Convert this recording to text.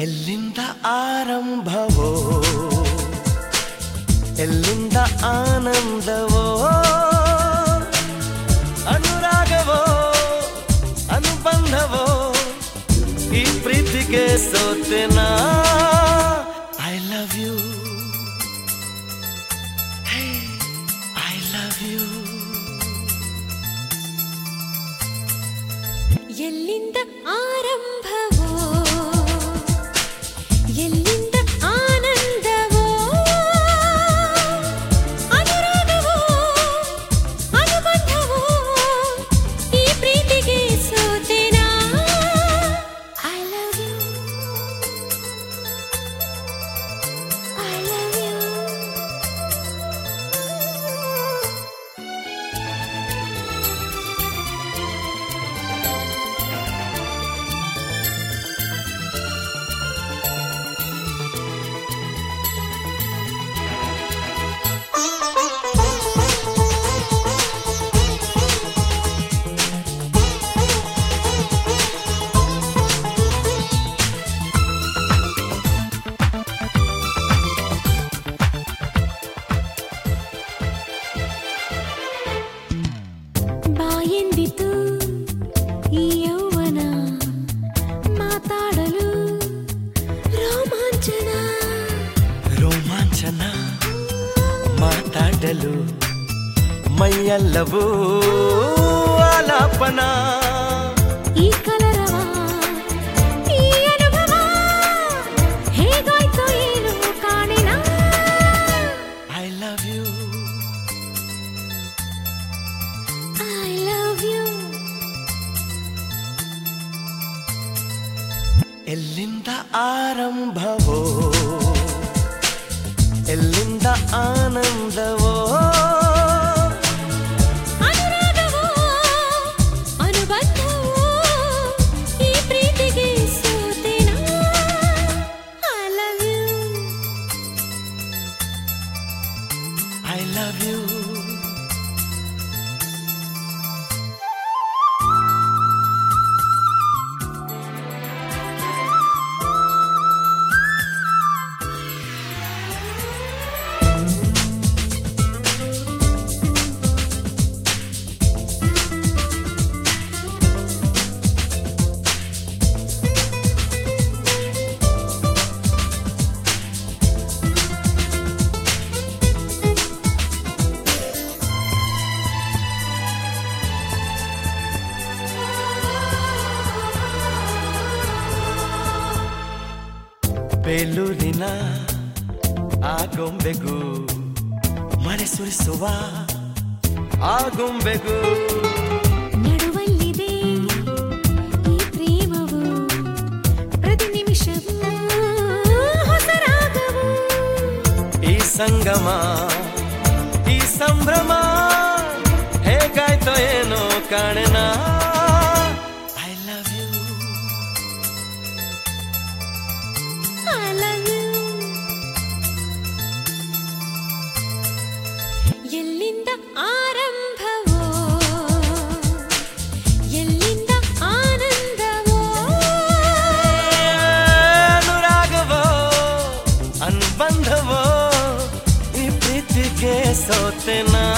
ಎಲ್ಲಿಂದ ಆರಂಭವೋ ಎಲ್ಲಿಂದ ಆನಂದವೋ ಅನುರಾಗವೋ ಅನುಬಂಧವೋ ಈ ಪ್ರೀತಿಗೆ ಸೋತೆನಾ I love you I love you ಎಲ್ಲಿಂದ ಆರಂಭವೋ ಎಲ್ಲಿಂದ ಆನಂದವೋ ಅನುರಾಗವೋ ಅನುಬಂಧವೋ ಈ ಪ್ರೀತಿಗೆ ಸೋತೆನಾ I love you I love you ಬಾಯೆಂದಿತು ಈ ಯೌವನ ಮಾತಾಡಲು ರೋಮಾಂಚನ ರೋಮಾಂಚನ ಮಾತಾಡಲು ಮೈಯಲ್ಲವೂ ಆಲಾಪನ ಈ ಕಲರವ ಈ ಅನುಭವ ಹೇಗಾಯ್ತೋ ಏನು ಕಾಣಿನ I love you I love you ಎಲ್ಲಿಂದ ಆರಂಭವೋ ಎಲ್ಲಿಂದ ಆನಂದವೋ ಅನುರಾಗವೋ ಅನುಬಂಧವೋ ಈ ಪ್ರೀತಿಗೆ ಸೋತೆನಾ I love you I love you ಬೇಲೂರಿನ ಆ ಗೊಂಬೆಗೂ ಮಳೆ ಸುರಿಸುವ ಆ ಗೊಂಬೆಗೂ ನಡುವಲ್ಲಿದೆ ಈ ಪ್ರೇಮವು ಪ್ರತಿ ನಿಮಿಷವೂ ಹೊಸ ರಾಗವು ಈ ಸಂಗಮ ಈ ಸಂಭ್ರಮ ಹೇಗಾಯ್ತೋ ಏನೋ ಕಾಣೆನ I love you I love you. ಎಲ್ಲಿಂದ ಆರಂಭವೋ ಎಲ್ಲಿಂದ ಆನಂದವೋ ಅನುರಾಗವೋ ಅನುಬಂಧವೋ ಈ ಪ್ರೀತಿಗೆ ಸೋತೆನಾ